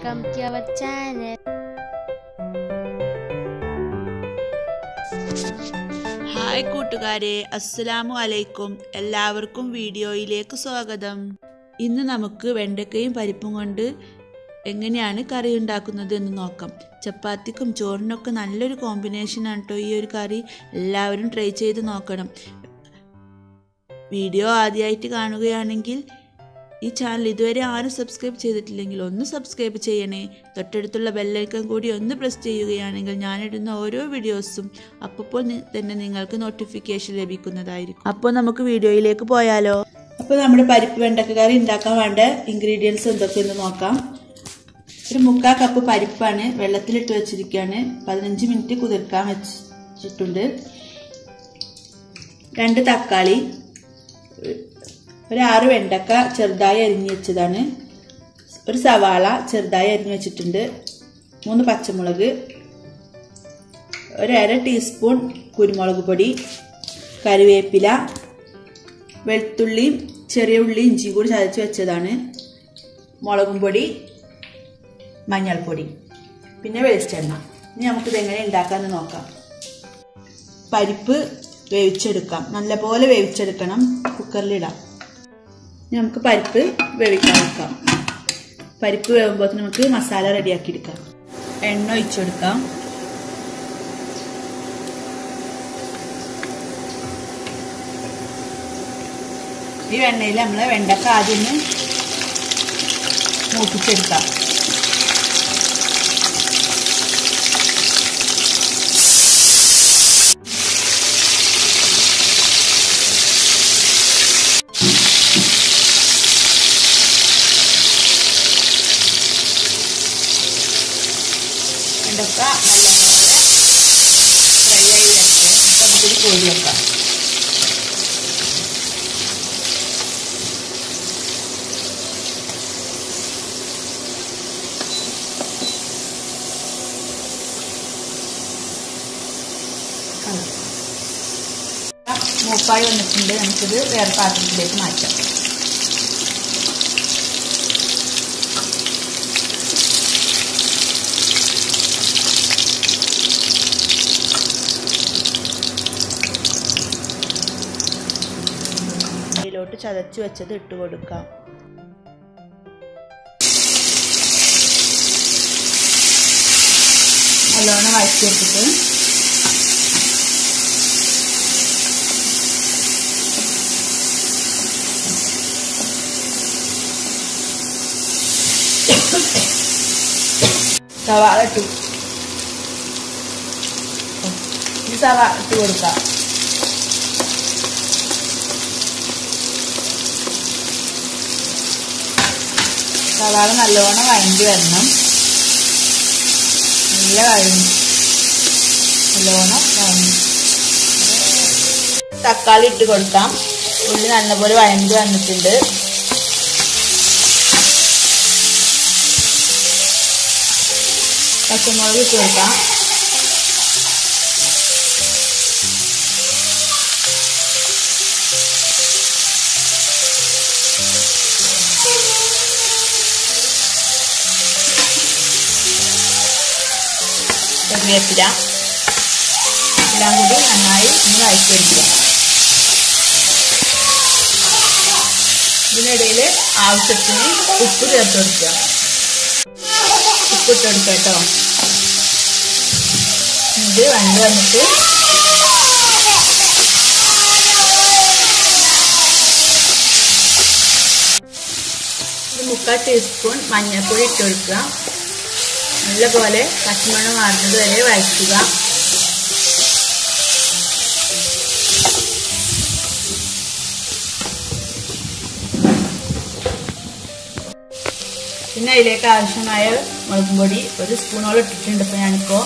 welcome to our channel. Hi കൂട്ടുകാരെ അസ്സലാമു അലൈക്കും എല്ലാവർക്കും വീഡിയോയിലേക്ക് സ്വാഗതം ഇന്ന് നമുക്ക് വെണ്ടക്കയും പരിപ്പും കൊണ്ട് എങ്ങനെയാണ് കറി ഉണ്ടാക്കുന്നത് എന്ന് നോക്കാം ചപ്പാത്തിക്കും ചോറിനൊക്കെ നല്ലൊരു കോമ്പിനേഷനാണ് കേട്ടോ ഈ ഒരു കറി എല്ലാവരും ട്രൈ ചെയ്ത് നോക്കണം വീഡിയോ ആദ്യമായിട്ട് കാണുകയാണെങ്കിൽ ഈ ചാനൽ ഇതുവരെ ആരും സബ്സ്ക്രൈബ് ചെയ്തിട്ടില്ലെങ്കിൽ ഒന്ന് സബ്സ്ക്രൈബ് ചെയ്യണേ തൊട്ടടുത്തുള്ള ബെല്ലൈക്കൺ കൂടി ഒന്ന് പ്രസ് ചെയ്യുകയാണെങ്കിൽ ഞാനിടുന്ന ഓരോ വീഡിയോസും അപ്പോൾ തന്നെ നിങ്ങൾക്ക് നോട്ടിഫിക്കേഷൻ ലഭിക്കുന്നതായിരിക്കും അപ്പോൾ നമുക്ക് വീഡിയോയിലേക്ക് പോയാലോ അപ്പോൾ നമ്മുടെ പരിപ്പ് വെണ്ടക്ക കറി ഉണ്ടാക്കാൻ വേണ്ട ഇൻഗ്രീഡിയൻസ് എന്തൊക്കെയെന്ന് നോക്കാം ഒരു മുക്കാൽ കപ്പ് പരിപ്പാണ് വെള്ളത്തിലിട്ട് വെച്ചിരിക്കുകയാണ് പതിനഞ്ച് മിനിറ്റ് കുതിർക്കാൻ വെച്ചിട്ടുണ്ട് രണ്ട് തക്കാളി ഒരു ആറ് വെണ്ടക്ക ചെറുതായി അരിഞ്ഞു വെച്ചതാണ് ഒരു സവാള ചെറുതായി അരിഞ്ഞു വെച്ചിട്ടുണ്ട് മൂന്ന് പച്ചമുളക് ഒരു അര ടീസ്പൂൺ കുരുമുളക് പൊടി കറിവേപ്പില വെളുത്തുള്ളിയും ചെറിയ ഉള്ളി ഇഞ്ചിയും കൂടി ചതച്ച് വെച്ചതാണ് മുളകും പൊടി മഞ്ഞൾപ്പൊടി പിന്നെ വെളിച്ചെണ്ണ ഇനി നമുക്കിത് എങ്ങനെ ഉണ്ടാക്കാമെന്ന് നോക്കാം പരിപ്പ് വേവിച്ചെടുക്കാം നല്ലപോലെ വേവിച്ചെടുക്കണം കുക്കറിലിടാം ഇനി നമുക്ക് പരിപ്പ് വേവിക്കാൻ വെക്കാം പരിപ്പ് വേവുമ്പോൾ നമുക്ക് മസാല റെഡിയാക്കി എടുക്കാം എണ്ണ ഒഴിച്ചെടുക്കാം ഈ എണ്ണയിൽ നമ്മൾ വെണ്ടക്ക ആദ്യം ഒന്ന് മൂപ്പിച്ചെടുക്കാം വെണ്ടക്ക നല്ലപോലെ ഫ്രൈ ആയി വരട്ടെ നമുക്കിത് കോരി വെക്കാം മൂപ്പായി വന്നിട്ടുണ്ട് നമുക്കിത് വേറെ പാത്രത്തിലേക്ക് മാറ്റാം അതിലോട്ട് ചതച്ച് വെച്ചത് ഇട്ട് കൊടുക്കാം നല്ലോണം വഴറ്റിയെടുത്തിട്ട് സവാള ഇട്ടു ഈ സവാള ഇട്ട് കൊടുക്കാം സവാള നല്ലോണം വഴണ്ടി വരണം നല്ല വഴഞ്ഞു നല്ലോണം വഴഞ്ഞു തക്കാളി ഇട്ട് കൊടുക്കാം ഉള്ളി നല്ലപോലെ വഴണ്ടി വന്നിട്ടുണ്ട് പച്ചമുളക് ഇട്ട് കൊടുക്കാം കറിവേപ്പില എല്ലാം കൂടി നന്നായി ഒന്ന് വഴറ്റിയെടുക്കുക ഇതിനിടയിൽ ആവശ്യത്തിന് ഉപ്പ് ചേർത്ത് കൊടുക്കുക ഉപ്പ് ഇട്ട് കൊടുക്കുക കേട്ടോ ഇത് വണ്ട് വന്നിട്ട് ഒരു മുക്കാൽ ടീസ്പൂൺ മഞ്ഞൾപ്പൊടി ഇട്ട് കൊടുക്കുക നല്ലപോലെ പച്ചമണം മാറുന്നത് വരെ വഴറ്റുക പിന്നെ അതിലേക്ക് ആവശ്യമായ മുളകും പൊടി ഒരു സ്പൂണോളം ഇട്ടിട്ടുണ്ട് ഇപ്പോൾ ഞാനിപ്പോൾ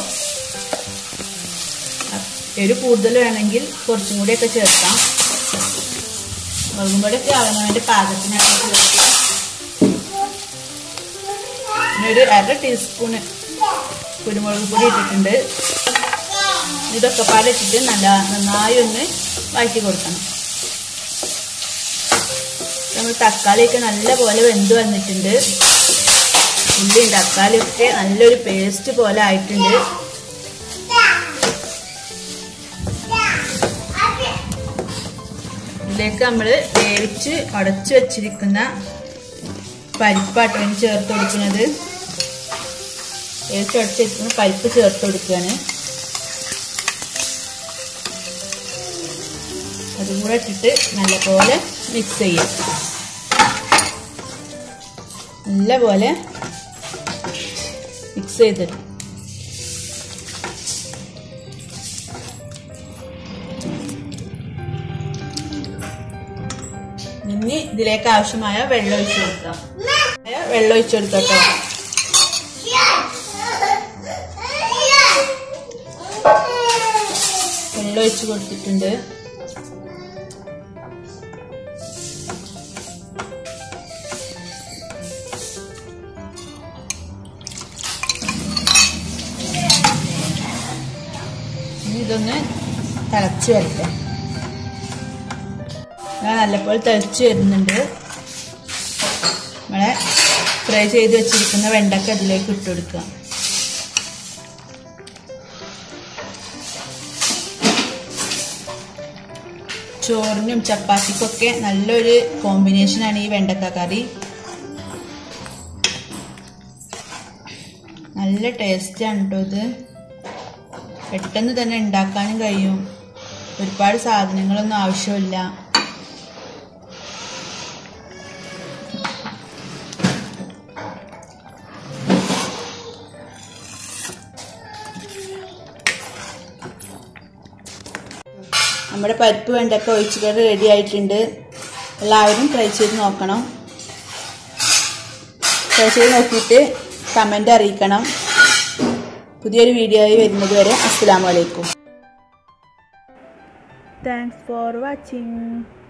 എരിവ് കൂടുതൽ വേണമെങ്കിൽ കുറച്ചും കൂടിയൊക്കെ ചേർക്കാം മുളകും പൊടിയൊക്കെ അവനവൻ്റെ പാകത്തിനൊക്കെ ചേർക്കാം പിന്നെ ഒരു അര ടീസ്പൂണ് കുരുമുളക് പൊടി ഇട്ടിട്ടുണ്ട് ഇതൊക്കെ പാലിട്ടിട്ട് നല്ല നന്നായി ഒന്ന് വഴറ്റി കൊടുക്കണം നമ്മൾ തക്കാളിയൊക്കെ നല്ല പോലെ വെന്ത് വന്നിട്ടുണ്ട് ഉള്ളിയും തക്കാളിയും ഒക്കെ നല്ലൊരു പേസ്റ്റ് പോലെ ആയിട്ടുണ്ട് ഇതിലേക്ക് നമ്മൾ വേവിച്ച് ഉടച്ചു വെച്ചിരിക്കുന്ന പരിപ്പാട്ടോ ഇനി ചേർത്ത് കൊടുക്കുന്നത് വേവിച്ച് ഉടച്ച് വെച്ചിരിക്കുന്ന പരിപ്പ് ചേർത്ത് കൊടുക്കുകയാണ് അതും കൂടെ ഇട്ടിട്ട് നല്ലപോലെ മിക്സ് ചെയ്യും നല്ലപോലെ മിക്സ് ചെയ്തിട്ട് ഇനി ഇതിലേക്ക് ആവശ്യമായ വെള്ളം ഒഴിച്ചു കൊടുക്കാം വെള്ളം ഒഴിച്ചു കൊടുക്കട്ടോ വെള്ളം ഒഴിച്ചു കൊടുത്തിട്ടുണ്ട് ഇനി ഇതൊന്ന് തിളച്ച് വരട്ടെ ഞാൻ നല്ലപോലെ തിളച്ച് വരുന്നുണ്ട് നമ്മളെ ഫ്രൈ ചെയ്ത് വെച്ചിരിക്കുന്ന വെണ്ടക്ക അതിലേക്ക് ഇട്ട് കൊടുക്കുക ചോറിനും ചപ്പാത്തിക്കൊക്കെ നല്ലൊരു കോമ്പിനേഷനാണ് ഈ വെണ്ടക്ക കറി നല്ല ടേസ്റ്റാണ് കേട്ടോ ഇത് പെട്ടെന്ന് തന്നെ ഉണ്ടാക്കാനും കഴിയും ഒരുപാട് സാധനങ്ങളൊന്നും ആവശ്യമില്ല നമ്മുടെ പരിപ്പ് വെണ്ടക്ക ഒഴിച്ചുകറി റെഡി ആയിട്ടുണ്ട് എല്ലാവരും ട്രൈ ചെയ്ത് നോക്കണം ട്രൈ ചെയ്ത് നോക്കിയിട്ട് കമൻ്റ് അറിയിക്കണം പുതിയൊരു വീഡിയോ ആയി വരുന്നത് വരെ അസ്സാം വലൈക്കും താങ്ക്സ് ഫോർ വാച്ചിങ്